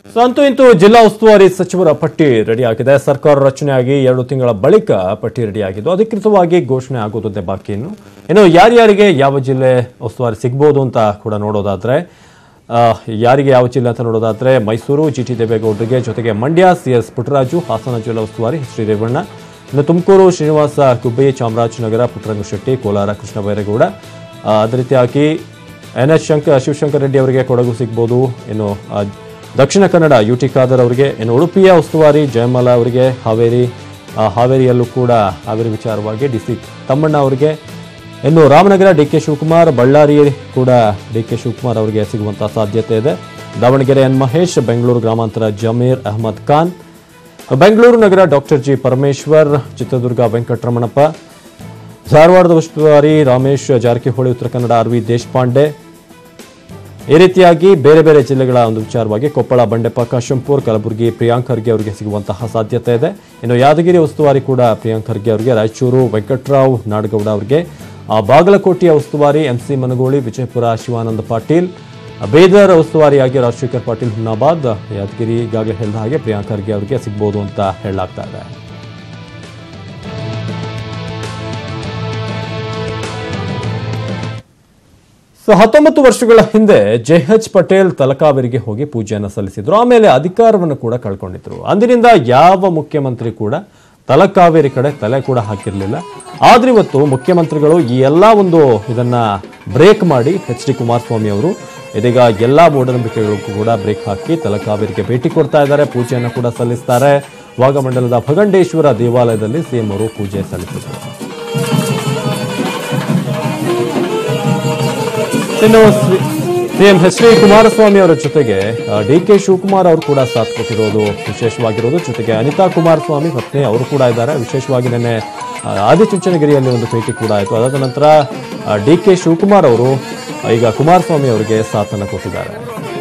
so ಅಂತೂ ಇಂತೂ ಜಿಲ್ಲಾ ಉಸ್ತುವಾರಿ ಸಚಿವರ ಪಟ್ಟಿ ರೆಡಿ ಆಗಿದೆ ಸರ್ಕಾರ ರಚನೆಯಾಗಿ ಎರಡು ತಿಂಗಳ ಬಳಿಕ ಪಟ್ಟಿ ರೆಡಿ ಆಗಿದ್ದು ಅಧಿಕೃತವಾಗಿ ಘೋಷಣೆ ಆಗೋದೇ ಬಾಕಿ ಇನ್ನು ಇನ್ನು ಯಾರ್ಯಾರಿಗೆ ಯಾವ ಜಿಲ್ಲೆ ಉಸ್ತುವಾರಿ ಸಿಗ್ಬೋದು ಅಂತ ಕೂಡ ನೋಡೋದಾದ್ರೆ ಆ, ಯಾರಿಗೆ ಯಾವ ಜಿಲ್ಲೆ ಅಂತ ನೋಡೋದಾದ್ರೆ ಮೈಸೂರು ಜಿ ಟಿ ದೇವೇಗೌಡರಿಗೆ ಜೊತೆಗೆ ಮಂಡ್ಯ ಸಿ ಎಸ್ ಪುಟ್ಟರಾಜು ಹಾಸನ ಜಿಲ್ಲಾ ಉಸ್ತುವಾರಿ ಎಚ್ ಡಿ ರೇವಣ್ಣ ಇನ್ನು ತುಮಕೂರು ಶ್ರೀನಿವಾಸ ಗುಬ್ಬಿ ಚಾಮರಾಜನಗರ ಪುಟ್ಟರಂಗ ಶೆಟ್ಟಿ ಕೋಲಾರ ಕೃಷ್ಣ ಬೈರೇಗೌಡ ಆ, ಅದೇ ರೀತಿಯಾಗಿ ಎನ್ ಎಸ್ ಶಂಕರ್ ಶಿವಶಂಕರ್ ರೆಡ್ಡಿ ಅವರಿಗೆ ಕೊಡಗು ಸಿಗ್ಬೋದು ಇನ್ನು ಆ, ದಕ್ಷಿಣ ಕನ್ನಡ ಯು ಟಿ ಖಾದರ್ ಅವರಿಗೆ ಇನ್ನು ಉಡುಪಿಯ ಉಸ್ತುವಾರಿ ಜಯಮಾಲ ಅವರಿಗೆ ಹಾವೇರಿ ಆ, ಹಾವೇರಿಯಲ್ಲೂ ಕೂಡ ಹಾವೇರಿ ವಿಚಾರವಾಗಿ ಡಿ ಸಿ ತಮ್ಮಣ್ಣ ಅವರಿಗೆ ಇನ್ನು ರಾಮನಗರ ಡಿ ಕೆ ಶಿವಕುಮಾರ್ ಬಳ್ಳಾರಿ ಕೂಡ ಡಿ ಕೆ ಶಿವಕುಮಾರ್ ಅವರಿಗೆ ಸಿಗುವಂತಹ ಸಾಧ್ಯತೆ ಇದೆ ದಾವಣಗೆರೆ ಎನ್ ಮಹೇಶ್ ಬೆಂಗಳೂರು ಗ್ರಾಮಾಂತರ ಜಮೀರ್ ಅಹಮದ್ ಖಾನ್ ಬೆಂಗಳೂರು ನಗರ ಡಾಕ್ಟರ್ ಜಿ ಪರಮೇಶ್ವರ್ ಚಿತ್ರದುರ್ಗ ವೆಂಕಟರಮಣಪ್ಪ ಧಾರವಾಡದ ಉಸ್ತುವಾರಿ ರಾಮೇಶ್ ಜಾರಕಿಹೊಳಿ ಉತ್ತರ ಕನ್ನಡ ಆರ್ ವಿ ದೇಶಪಾಂಡೆ ಈ ರೀತಿಯಾಗಿ ಬೇರೆ ಬೇರೆ ಜಿಲ್ಲೆಗಳ ಒಂದು ವಿಚಾರವಾಗಿ ಕೊಪ್ಪಳ ಬಂಡೆಪ್ಪ ಕಾಶಂಪುರ್ ಕಲಬುರಗಿ ಪ್ರಿಯಾಂಕ್ ಖರ್ಗೆ ಅವರಿಗೆ ಸಿಗುವಂತಹ ಸಾಧ್ಯತೆ ಇದೆ ಇನ್ನು ಯಾದಗಿರಿ ಉಸ್ತುವಾರಿ ಕೂಡ ಪ್ರಿಯಾಂಕ್ ಖರ್ಗೆ ಅವರಿಗೆ ರಾಯಚೂರು ವೆಂಕಟ್ರಾವ್ ನಾಡಗೌಡ ಅವರಿಗೆ ಆ, ಬಾಗಲಕೋಟೆಯ ಉಸ್ತುವಾರಿ ಎಂ ಸಿ ಮನಗೋಳಿ ವಿಜಯಪುರ ಶಿವಾನಂದ ಪಾಟೀಲ್ ಬೀದರ್ ಉಸ್ತುವಾರಿಯಾಗಿ ರಾಜಶೇಖರ್ ಪಾಟೀಲ್ ಹುಮ್ನಾಬಾದ್ ಯಾದಗಿರಿ ಈಗಾಗಲೇ ಹೇಳಿದ ಹಾಗೆ ಪ್ರಿಯಾಂಕ್ ಖರ್ಗೆ ಅವರಿಗೆ ಸಿಗ್ಬೋದು ಅಂತ ಹೇಳಲಾಗ್ತಾ ಇದೆ ಸೊ ಹತ್ತೊಂಬತ್ತು ವರ್ಷಗಳ ಹಿಂದೆ ಜೆ ಎಚ್ ಪಟೇಲ್ ತಲಕಾವೇರಿಗೆ ಹೋಗಿ ಪೂಜೆಯನ್ನು ಸಲ್ಲಿಸಿದ್ರು ಆಮೇಲೆ ಅಧಿಕಾರವನ್ನು ಕೂಡ ಕಳ್ಕೊಂಡಿದ್ರು ಅಂದಿನಿಂದ ಯಾವ ಮುಖ್ಯಮಂತ್ರಿ ಕೂಡ ತಲಕಾವೇರಿ ಕಡೆ ತಲೆ ಕೂಡ ಹಾಕಿರಲಿಲ್ಲ ಆದ್ರೆ ಇವತ್ತು ಮುಖ್ಯಮಂತ್ರಿಗಳು ಈ ಎಲ್ಲ ಒಂದು ಇದನ್ನ ಬ್ರೇಕ್ ಮಾಡಿ ಎಚ್ ಡಿ ಕುಮಾರಸ್ವಾಮಿ ಅವರು ಇದೀಗ ಎಲ್ಲಾ ಮೂಢನಂಬಿಕೆಗಳಿಗೂ ಕೂಡ ಬ್ರೇಕ್ ಹಾಕಿ ತಲಕಾವೇರಿಗೆ ಭೇಟಿ ಕೊಡ್ತಾ ಇದ್ದಾರೆ ಪೂಜೆಯನ್ನು ಕೂಡ ಸಲ್ಲಿಸ್ತಾರೆ ವಾಗಮಂಡಲದ ಭಗಂಡೇಶ್ವರ ದೇವಾಲಯದಲ್ಲಿ ಸಿಎಂ ಅವರು ಪೂಜೆ ಸಲ್ಲಿಸಿದರು ಇನ್ನು ಸಿಎಂ ಎಚ್ ಡಿ ಕುಮಾರಸ್ವಾಮಿ ಅವರ ಜೊತೆಗೆ ಡಿ ಕೆ ಶಿವಕುಮಾರ್ ಅವರು ಕೂಡ ಸಾಥ್ ಕೊಟ್ಟಿರೋದು ವಿಶೇಷವಾಗಿರೋದು ಜೊತೆಗೆ ಅನಿತಾ ಕುಮಾರಸ್ವಾಮಿ ಪತ್ನಿ ಅವರು ಕೂಡ ಇದ್ದಾರೆ ವಿಶೇಷವಾಗಿ ನಿನ್ನೆ ಆ, ಆದಿಚುಂಚನಗಿರಿಯಲ್ಲಿ ಒಂದು ಭೇಟಿ ಕೂಡ ಆಯಿತು ಅದಾದ ನಂತರ ಡಿ ಕೆ ಶಿವಕುಮಾರ್ ಅವರು ಈಗ ಕುಮಾರಸ್ವಾಮಿ ಅವರಿಗೆ ಸಾಥನ್ನು ಕೊಟ್ಟಿದ್ದಾರೆ